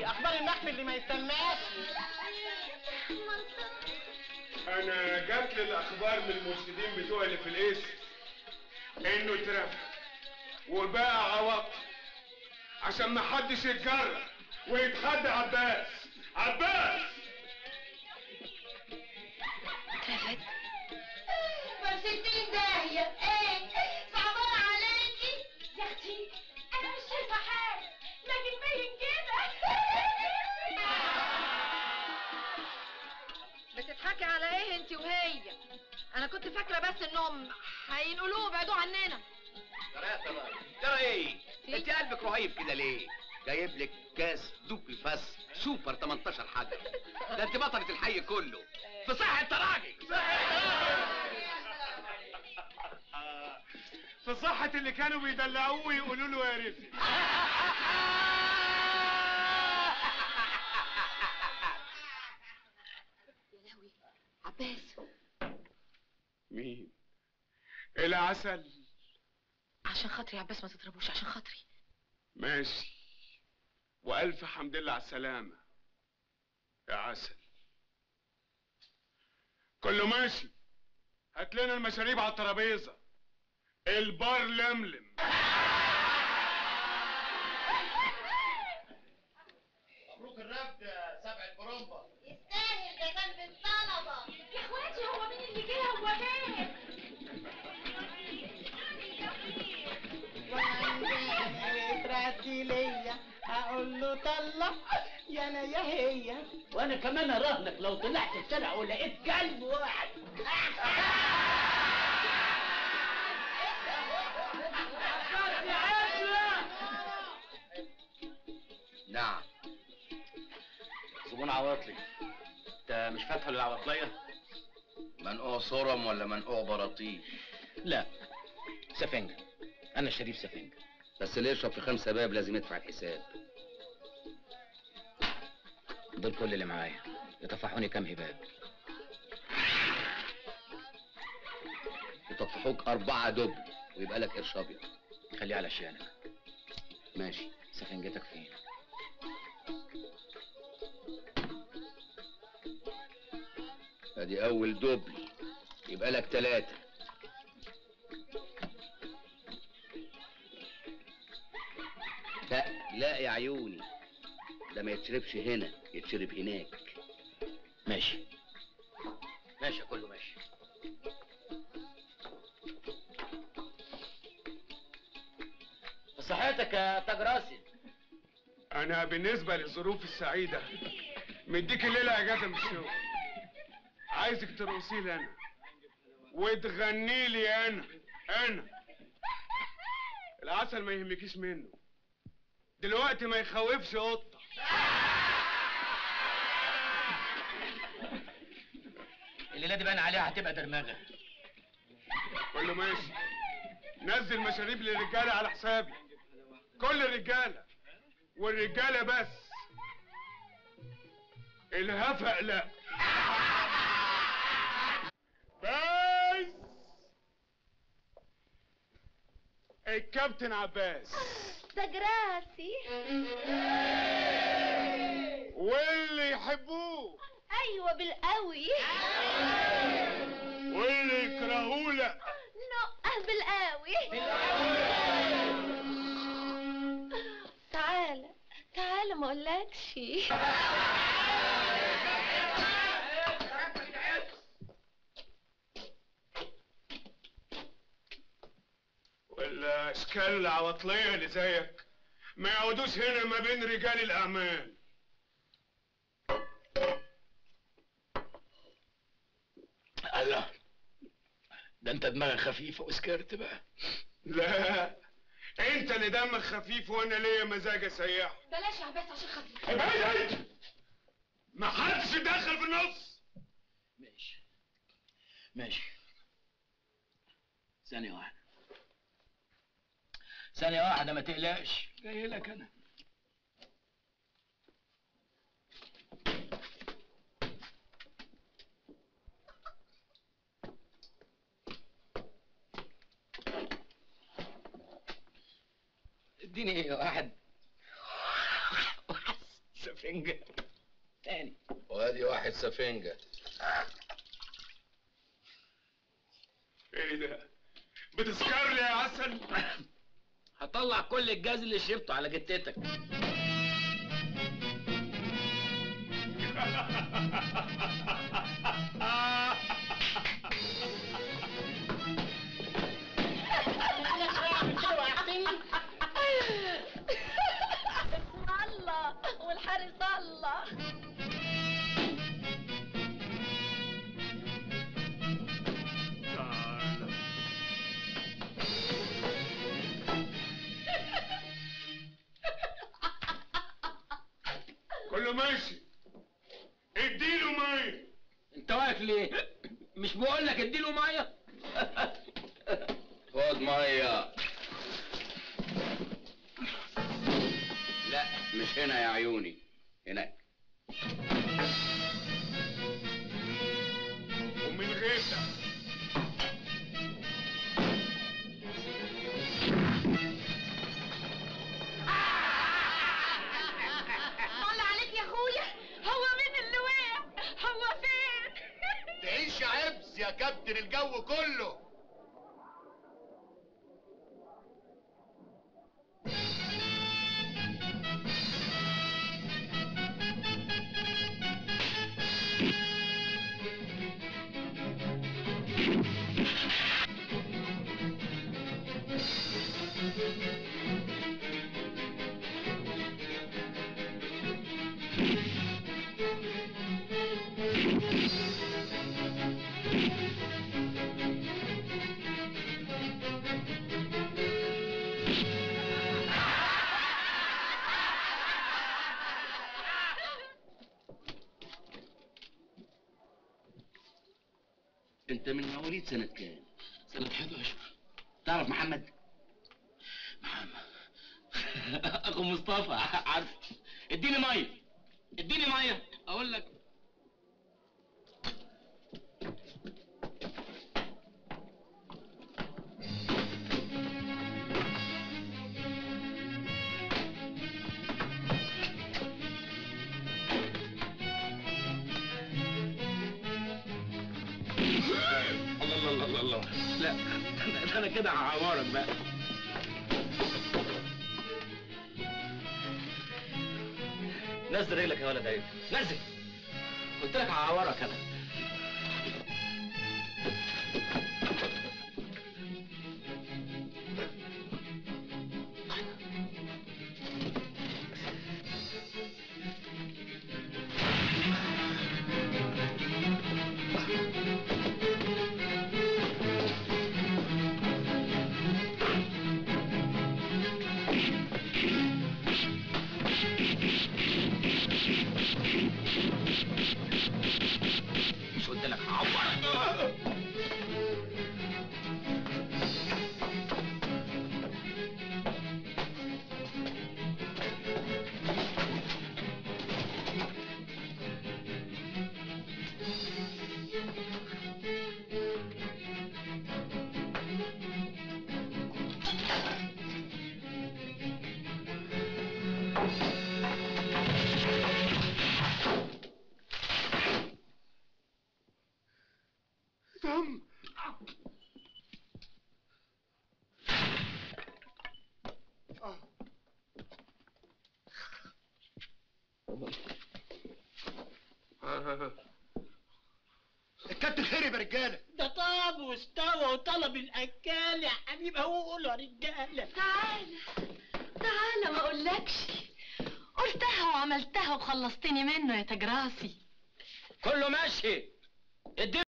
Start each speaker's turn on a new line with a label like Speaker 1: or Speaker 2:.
Speaker 1: قوي اخبار المخفي اللي ما يستناش
Speaker 2: انا جات لي الاخبار من المرشدين بتوعي اللي في القسم انه اترفد وبقى عواقب عشان ما حدش يتجرأ ويتحدى عباس عباس
Speaker 3: اترفد
Speaker 4: ما ستين داهية ايه صعبان عليكي يا اختي انا مش شايفة حاجة لكن باين كده
Speaker 3: بتضحكي على ايه انت وهي انا كنت فاكره بس انهم هينقلوه وبعدوا عننا
Speaker 5: ترى يا ترى ترى ايه انت قلبك رهيب كده ليه جايب لك كاس دوبل فاس سوبر 18 حاجه ده انت بطلة الحي كله في صحة تراجل
Speaker 2: في صحة اللي كانوا بيدلعوه ويقولوا له يا رفي
Speaker 3: يا لهوي عباس
Speaker 2: مين العسل
Speaker 3: عشان خاطري يا عباس ما تضربوش عشان خاطري
Speaker 2: ماشي والف حمد لله على السلامة يا عسل كله ماشي هات لنا المشاريب على الترابيزة البار لملم
Speaker 1: مبروك الرفد سبع البرومبا
Speaker 4: يستاهل ده كان بالطلبة يا اخواتي هو مين اللي جه هو جه
Speaker 1: تراتي ليا اقول له طلع يا انا يا هي
Speaker 6: وانا كمان اراهنك لو طلعت الشارع ولقيت كلب واحد
Speaker 5: نعم
Speaker 7: زبون عواطلي انت مش فاتحه للعواطليه
Speaker 5: منقوع صرم ولا منقوع براطيش
Speaker 7: لا سفنجة انا شريف سفنجة
Speaker 5: بس اللي يشرب في خمسة باب لازم يدفع الحساب
Speaker 7: دول كل اللي معايا يطفحوني كام هباب
Speaker 5: يطفحوك أربعة دب ويبقى لك قرش أبيض
Speaker 7: خليه على شيانك
Speaker 5: ماشي
Speaker 7: سفنجتك فين
Speaker 5: ادي اول دبل يبقى لك ثلاثة لا لا يا عيوني ده ما يتشربش هنا يتشرب هناك
Speaker 7: ماشي ماشي كله ماشي
Speaker 6: صحتك يا تاج راسي
Speaker 2: انا بالنسبة للظروف السعيدة مديك الليلة اجازة من الشغل عايزك ترقصي لي انا وتغني لي انا انا العسل ما يهمكيش منه دلوقتي ما يخوفش قطة
Speaker 6: الليله دي باين عليها هتبقى درمغه
Speaker 2: كله ماشي نزل مشاريب للرجالة على حسابي كل الرجالة والرجالة بس الهفق لا بس الكابتن عباس
Speaker 4: ده جراسي
Speaker 2: واللي يحبوه
Speaker 4: ايوه بالقوي
Speaker 2: واللي يكرهوه لا
Speaker 4: نقه بالقوي تعالى تعالى ما اقولكش
Speaker 2: والاشكال العواطلية اللي زيك ما يقعدوش هنا ما بين رجال الاعمال
Speaker 6: الله ده انت دماغك خفيفه وسكرت بقى
Speaker 2: لا انت اللي دمك خفيف وانا ليا مزاج اسيحه
Speaker 3: بلاش يا عباس عشان خاطري
Speaker 2: ابعد انت ما حدش يدخل في النص
Speaker 6: ماشي ماشي ثانية واحدة ثانية واحدة ما تقلقش جاي لك أنا اديني واحد واحد سفنجة سفنجة تاني
Speaker 7: وادي واحد سفنجة
Speaker 2: ايه ده بتسكر لي يا عسل
Speaker 6: هطلع كل الجاز اللي شربته على جتتك
Speaker 3: اسم الله والحارس الله
Speaker 2: تعالى. كله ماشي اديله ميه
Speaker 6: انت واقف ليه مش بقول لك اديله ميه
Speaker 5: خد ميه لا مش هنا يا عيوني هناك
Speaker 2: ومن غير ده
Speaker 3: طلع عليك يا اخويا هو مين اللي وقع هو فين
Speaker 8: تعيش عبس يا كابتن الجو كله
Speaker 6: انت من مواليد سنة كام؟ سنة 11 تعرف محمد؟ محمد اخو مصطفى عارف اديني ميه اديني ميه اقول لك الله الله الله الله لا ده انا كده هعورك بقى نزل رجلك يا ولد عيب نزل قلت لك هعورك انا مش قلت لك هعورك
Speaker 2: دم
Speaker 8: الكابتن خرب يا رجاله
Speaker 6: ده طاب واستوى وطلب الاكال يا حبيبي هو قول يا رجاله
Speaker 3: تعالى تعالى ما اقولكش قلتها وعملتها وخلصتني منه يا تجراسي
Speaker 6: كله ماشي اديله